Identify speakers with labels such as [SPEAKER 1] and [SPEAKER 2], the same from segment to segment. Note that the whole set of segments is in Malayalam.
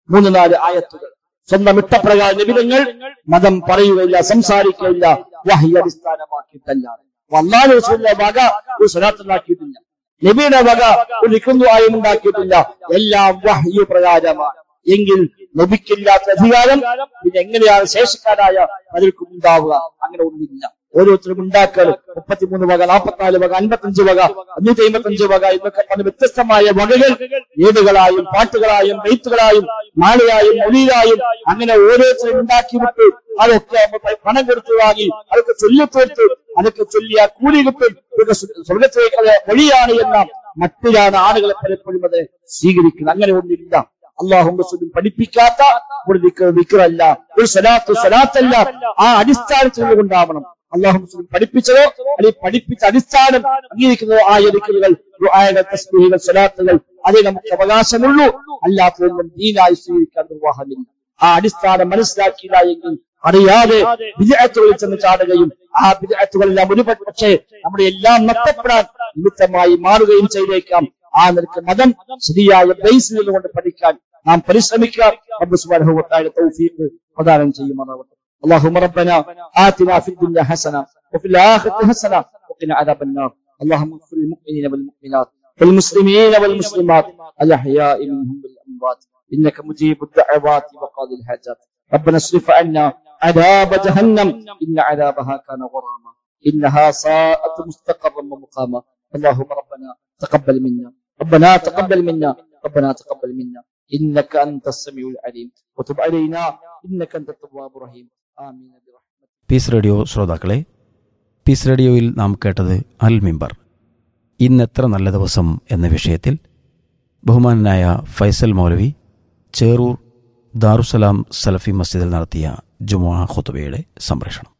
[SPEAKER 1] മൂന്ന് നാല് ആയത്തുകൾ സ്വന്തം ഇഷ്ടപ്രകാരം നിബിധങ്ങൾ മതം പറയുകയില്ല സംസാരിക്കുകയില്ല വഹി അടിസ്ഥാനമാക്കിയിട്ടല്ലാതെ വല്ലാതെ റസൂലിന്റെ വക ഒരു സ്വലാത്തുണ്ടാക്കിയിട്ടില്ല നബിയുടെ വക ഒരു നിക്കുന്നുവായും ഉണ്ടാക്കിയിട്ടില്ല എല്ലാം വഹ്യു പ്രകാരമാണ് എങ്കിൽ നബിക്കില്ലാത്ത അധികാരം പിന്നെ എങ്ങനെയാണ് ശേഷിക്കാരായ പലർക്കും ഉണ്ടാവുക അങ്ങനെ ഒന്നില്ല ഓരോരുത്തരും ഉണ്ടാക്കൽ മുപ്പത്തിമൂന്ന് വക നാൽപ്പത്തിനാല് വക അൻപത്തഞ്ച് വക അഞ്ഞൂറ്റി അമ്പത്തഞ്ച് വക എന്നൊക്കെ പറഞ്ഞ വ്യത്യസ്തമായ വകകൾ ഏടുകളായും പാട്ടുകളായും നെയ്ത്തുകളായും മാലയായും മൊഴിയായും അങ്ങനെ ഓരോരുത്തരും ഉണ്ടാക്കി വിട്ട് അതൊക്കെ നമ്മൾ പണം കൊടുത്ത് വാങ്ങി അതൊക്കെ ചൊല്ലിത്തീർത്ത് അതൊക്കെ ചൊല്ലിയ കൂലി കിട്ടും ഇതൊക്കെ സ്വർഗത്തിലേക്ക് വഴിയാണ് എന്ന മറ്റിലാണ് ആളുകളെ പലപ്പോഴും അത് സ്വീകരിക്കുന്നത് അങ്ങനെ ഒന്നില്ല അള്ളാഹു റസൂലും പഠിപ്പിക്കാത്ത ഒരു വിക്രല്ല ഒരു സലാത്ത് സലാത്തല്ല ആ അടിസ്ഥാനത്തിൽ കൊണ്ടാവണം അള്ളാഹു റസൂലും പഠിപ്പിച്ചതോ അല്ലെങ്കിൽ പഠിപ്പിച്ച അടിസ്ഥാനം അംഗീകരിക്കുന്നതോ ആയ ദിക്കറുകൾ ദുആകൾ തസ്ബീഹുകൾ സലാത്തുകൾ അതേ നമുക്ക് അവകാശമുള്ളൂ അല്ലാത്തതൊന്നും ദീനായി സ്വീകരിക്കാൻ നിർവാഹമില്ല ആ അടിസ്ഥാനം മനസ്സിലാക്കിയില്ല എങ്കിൽ അറിയാതെ വിജയത്തുകളിൽ ചെന്ന് ചാടുകയും ആ വിജയത്തുകളെല്ലാം ഒരു പക്ഷേ നമ്മുടെ എല്ലാം നഷ്ടപ്പെടാൻ നിമിത്തമായി മാറുകയും ചെയ്തേക്കാം ആ നിലക്ക് മതം ശരിയായ ബേസിൽ നിന്നുകൊണ്ട് പഠിക്കാൻ നാം പരിശ്രമിക്കുക റബ്ബ് സുബ്ഹാനഹു വ തആല തൗഫീഖ് പ്രദാനം ചെയ്യുമാറാവട്ടെ اللهم ربنا آتنا في الدنيا حسنة وفي الآخرة حسنة وقنا عذاب النار اللهم اغفر للمؤمنين والمؤمنات والمسلمين والمسلمات الأحياء منهم والأموات إنك مجيب الدعوات وقاضي الحاجات ربنا اصرف عنا عذاب جهنم إن عذابها كان غراما إنها ساءت مستقرا ومقاما اللهم ربنا تقبل منا ربنا تقبل منا ربنا تقبل منا إنك أنت السميع العليم وتب علينا إنك أنت التواب الرحيم آمين برحمتك
[SPEAKER 2] പീസ് റേഡിയോ ശ്രോതാക്കളെ പീസ് റേഡിയോയിൽ നാം കേട്ടത് അൽ മിമ്പർ ഇന്നെത്ര നല്ല ദിവസം എന്ന വിഷയത്തിൽ ബഹുമാനനായ ഫൈസൽ മൗലവി ചേറൂർ ദാറുസലാം സലഫി മസ്ജിദിൽ നടത്തിയ ജുമുഅ ഖുതുബയുടെ സംപ്രേഷണം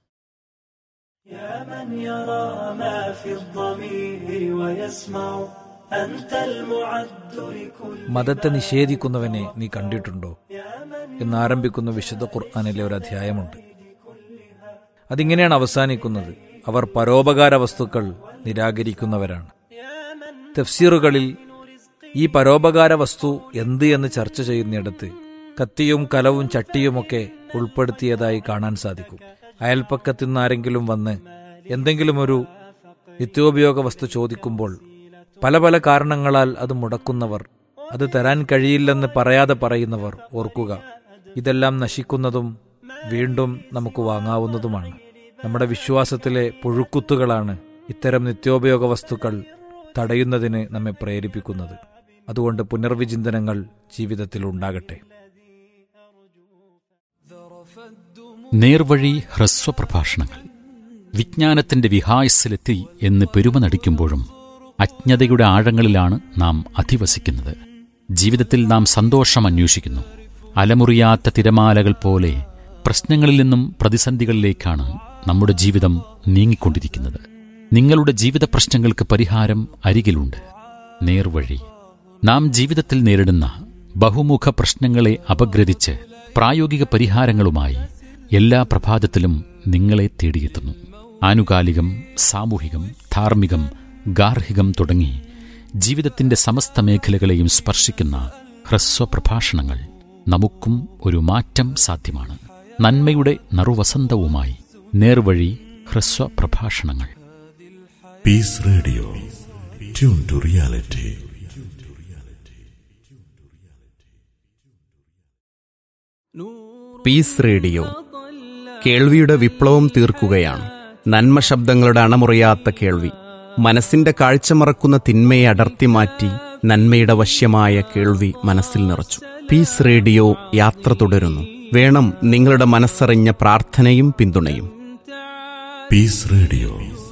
[SPEAKER 3] يا من يرى ما في الضمير ويسمع أنت المعد لكل
[SPEAKER 4] മതത്തെ നിഷേധിക്കുന്നവനെ നീ കണ്ടിട്ടുണ്ടോ എന്നാരംഭിക്കുന്ന വിശുദ്ധ ഖുർആാനിലെ ഒരു അധ്യായമുണ്ട് അതിങ്ങനെയാണ് അവസാനിക്കുന്നത് അവർ പരോപകാര വസ്തുക്കൾ നിരാകരിക്കുന്നവരാണ് തഫ്സീറുകളിൽ ഈ പരോപകാര വസ്തു എന്ത് എന്ന് ചർച്ച ചെയ്യുന്നിടത്ത് കത്തിയും കലവും ചട്ടിയുമൊക്കെ ഉൾപ്പെടുത്തിയതായി കാണാൻ സാധിക്കും അയൽപ്പക്കത്തു നിന്ന് ആരെങ്കിലും വന്ന് എന്തെങ്കിലും ഒരു നിത്യോപയോഗ വസ്തു ചോദിക്കുമ്പോൾ പല പല കാരണങ്ങളാൽ അത് മുടക്കുന്നവർ അത് തരാൻ കഴിയില്ലെന്ന് പറയാതെ പറയുന്നവർ ഓർക്കുക ഇതെല്ലാം നശിക്കുന്നതും വീണ്ടും നമുക്ക് വാങ്ങാവുന്നതുമാണ് നമ്മുടെ വിശ്വാസത്തിലെ പുഴുക്കുത്തുകളാണ് ഇത്തരം നിത്യോപയോഗ വസ്തുക്കൾ തടയുന്നതിന് നമ്മെ പ്രേരിപ്പിക്കുന്നത് അതുകൊണ്ട് പുനർവിചിന്തനങ്ങൾ ജീവിതത്തിൽ ഉണ്ടാകട്ടെ
[SPEAKER 5] നേർവഴി ഹ്രസ്വപ്രഭാഷണങ്ങൾ വിജ്ഞാനത്തിന്റെ വിഹായസിലെത്തി എന്ന് പെരുമ നടിക്കുമ്പോഴും അജ്ഞതയുടെ ആഴങ്ങളിലാണ് നാം അധിവസിക്കുന്നത് ജീവിതത്തിൽ നാം സന്തോഷം അന്വേഷിക്കുന്നു അലമുറിയാത്ത തിരമാലകൾ പോലെ പ്രശ്നങ്ങളിൽ നിന്നും പ്രതിസന്ധികളിലേക്കാണ് നമ്മുടെ ജീവിതം നീങ്ങിക്കൊണ്ടിരിക്കുന്നത് നിങ്ങളുടെ ജീവിത പ്രശ്നങ്ങൾക്ക് പരിഹാരം അരികിലുണ്ട് നേർവഴി നാം ജീവിതത്തിൽ നേരിടുന്ന ബഹുമുഖ പ്രശ്നങ്ങളെ അപഗ്രഥിച്ച് പ്രായോഗിക പരിഹാരങ്ങളുമായി എല്ലാ പ്രഭാതത്തിലും നിങ്ങളെ തേടിയെത്തുന്നു ആനുകാലികം സാമൂഹികം ധാർമ്മികം ഗാർഹികം തുടങ്ങി ജീവിതത്തിന്റെ സമസ്ത മേഖലകളെയും സ്പർശിക്കുന്ന ഹ്രസ്വ പ്രഭാഷണങ്ങൾ നമുക്കും ഒരു മാറ്റം സാധ്യമാണ് നന്മയുടെ നറുവസന്തവുമായി നേർവഴി ഹ്രസ്വ പ്രഭാഷണങ്ങൾ
[SPEAKER 6] Peace Radio. Tune to reality.
[SPEAKER 7] Peace radio കേൾവിയുടെ വിപ്ലവം തീർക്കുകയാണ് നന്മ ശബ്ദങ്ങളുടെ അണമുറിയാത്ത കേൾവി മനസ്സിന്റെ കാഴ്ച മറക്കുന്ന തിന്മയെ അടർത്തി മാറ്റി നന്മയുടെ വശ്യമായ കേൾവി മനസ്സിൽ നിറച്ചു പീസ് റേഡിയോ യാത്ര തുടരുന്നു വേണം നിങ്ങളുടെ മനസ്സറിഞ്ഞ പ്രാർത്ഥനയും പിന്തുണയും
[SPEAKER 6] Peace Radio.